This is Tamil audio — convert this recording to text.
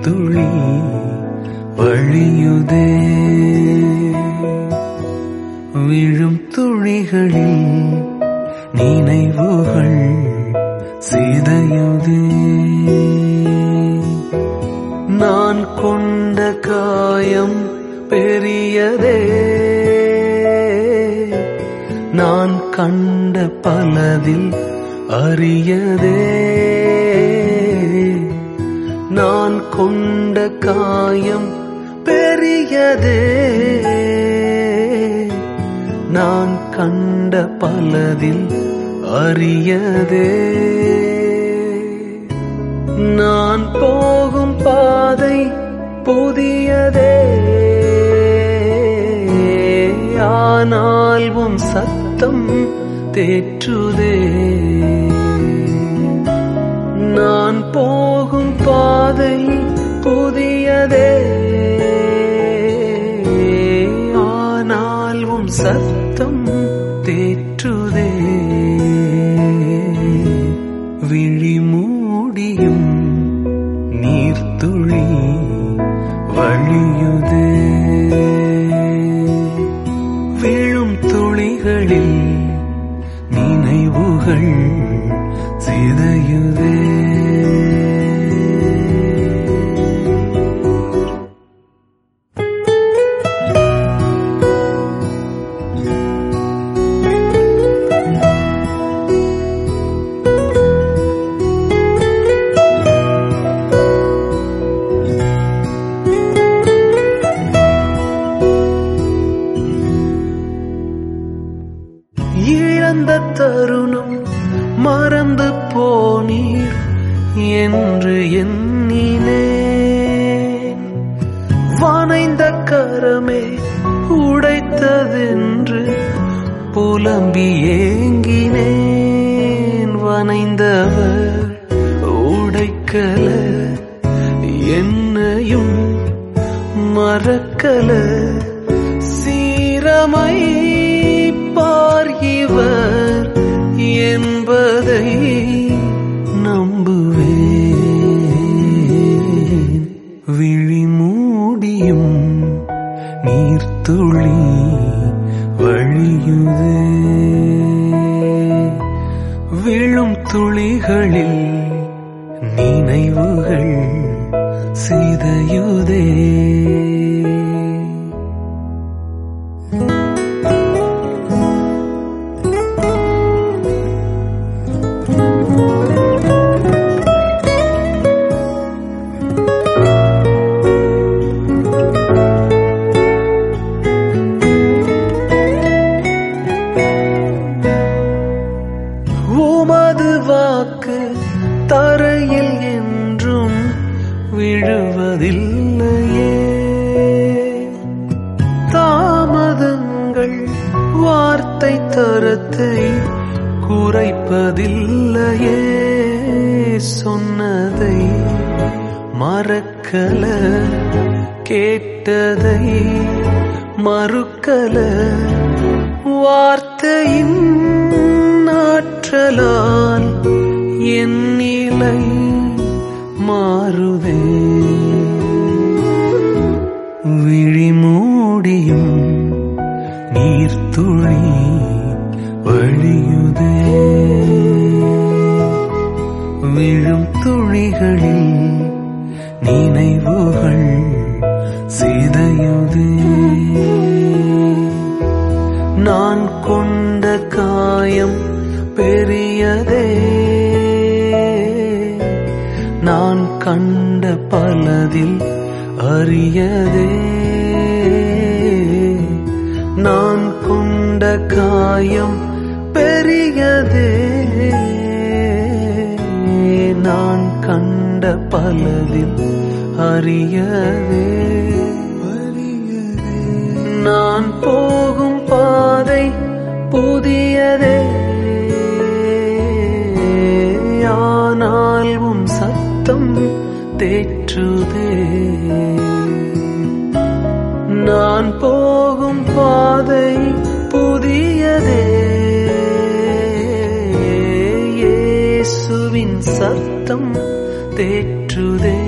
நீர்த்துளி வழியுதே விழும் துளிகளில் நினைவுகள் சிதையுதே நான் கொண்ட காயம் பெரியதே நான் கண்ட பலதில் அரியதே நான் கொண்ட காயம் பெரியதே நான் கண்ட பலதில் அரியதே நான் போகும் பாதை புதியதே ஆனால் உன் சத்தம் தேற்றுதே நான் போகும் பாதை புதியதே ஆனால் உன் சத்தம் தேற்றுதே விழி மூடியும் நீர்த்துளி வழியுதே விழும் துளிகளில் நினைவுகள் சிதையுதே இழந்த தருணம் மறந்து போனீர் என்று எண்ணினேன் வனைந்த கரமே உடைத்ததென்று புலம்பி ஏங்கினேன் வனைந்தவர் உடைக்கல என்னையும் மறக்கல சீரமை பார் இவர் என்பதை நம்புவேன் விழி மூடியும் நீர்த்துளி வழியுதே விழும் துளிகளில் நினைவுகள் சிதையுதே உமது வாக்கு தரையில் என்றும் விழுவதில்லையே தாமதங்கள் வார்த்தை தரத்தை குறைப்பதில்லையே சொன்னதை மறக்கல கேட்டதை மறுக்கல வார்த்தையின் ஆற்றலால் என் நிலை மாறுதே விழி மூடியும் நீர்த்துளி வழியுதே விழும் துளிகளில் நினைவுகள் சிதையுதே நான் கொண்ட காயம் பெரியதே நான் கண்ட பலதில் அரியதே நான் கொண்ட காயம் பெரியதே நான் கண்ட பலதில் அரியதே நான் போகும் பாதை புதியதே ஆனால் உன் சத்தம் தேற்றுதே நான் போகும் பாதை புதியதே இயேசுவின் சத்தம் தேற்றுதே